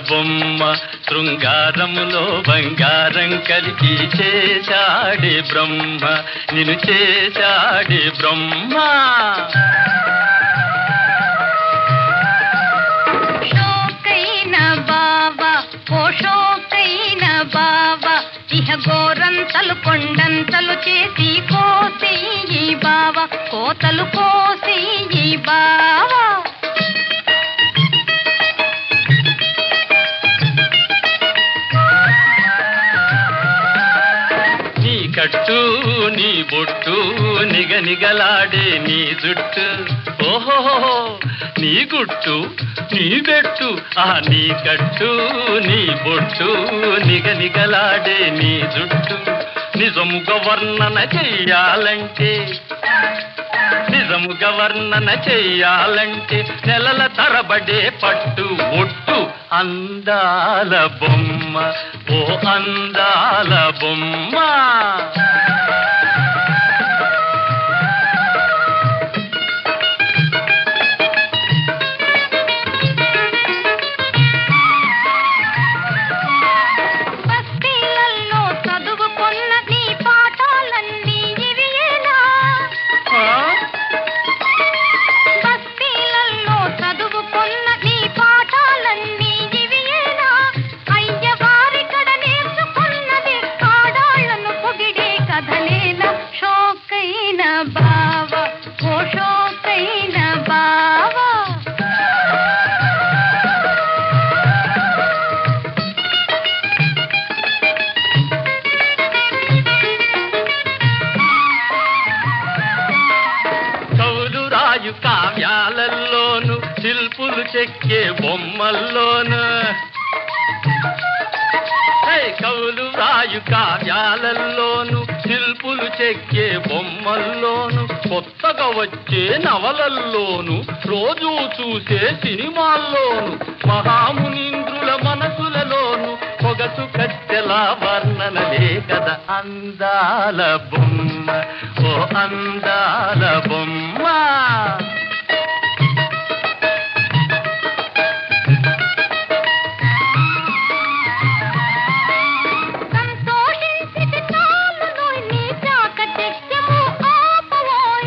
బొమ్మ శృంగారములో బంగారం కలిగి చేశాడే బ్రహ్మ నిన్ను చేశాడే బ్రహ్మ షోకైన బావా ఓ షోకైన బావా ఇహ గోరంతలు కొండంతలు చేసి కోసి ఈ బావ కోతలు కోసి ఈ బావా నీ కట్టు నీ బొట్టు నిగనిగలాడే నీ జుట్టు ఓహో నీ గుట్టు నీ బెట్టు ఆ నీ కట్టు నీ బొట్టు నిగనిగలాడే నీ జుట్టు నిజముగా వర్ణన చెయ్యాలంటే నిజముగా వర్ణన చెయ్యాలంటే నెలల తరబడే పట్టు ఒట్టు అందాల బొమ్మ ఓ అందాల బొమ్మ బస్తీలలో చదువుకున్న నీ పాఠాలన్నీ ఇవియేనా ఆ? బస్తీలలో చదువుకున్న నీ పాఠాలన్నీ ఇవియేనా అయ్యవారికడ నేర్చుకున్నది ఆడాళ్లను పొగిడే కథలేనా షోకైన బావ ఓ షోకైన బావా కౌలు రాయు కావ్యాలలోను శిల్పులు చెక్కే బొమ్మల్లోను హే, కవులు రాయు కావ్యాలలోను శిల్పులు చెక్కే బొమ్మల్లోను కొత్తగా వచ్చే నవలల్లోను రోజు చూసే సినిమాల్లోను మహామునీంద్రుల మనసులలోను పొగసు కట్టెల వర్ణనలే కదా అందాల బొమ్మ ఓ అందాల బొమ్మ సంతోషించితి చాలునోయ్ నీ చాకచక్యము ఆపవోయ్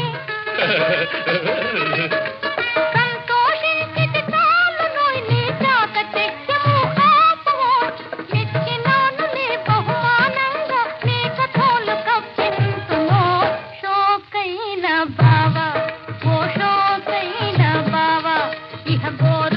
సంతోషించితి చాలునోయ్ నీ చాకచక్యము ఆపవోయ్ మెచ్చినానులే బహుమానంగా నీ కథోలు కప్పింతునో షోకైన బావా ఓ షోకైన బావా ఇహ గోర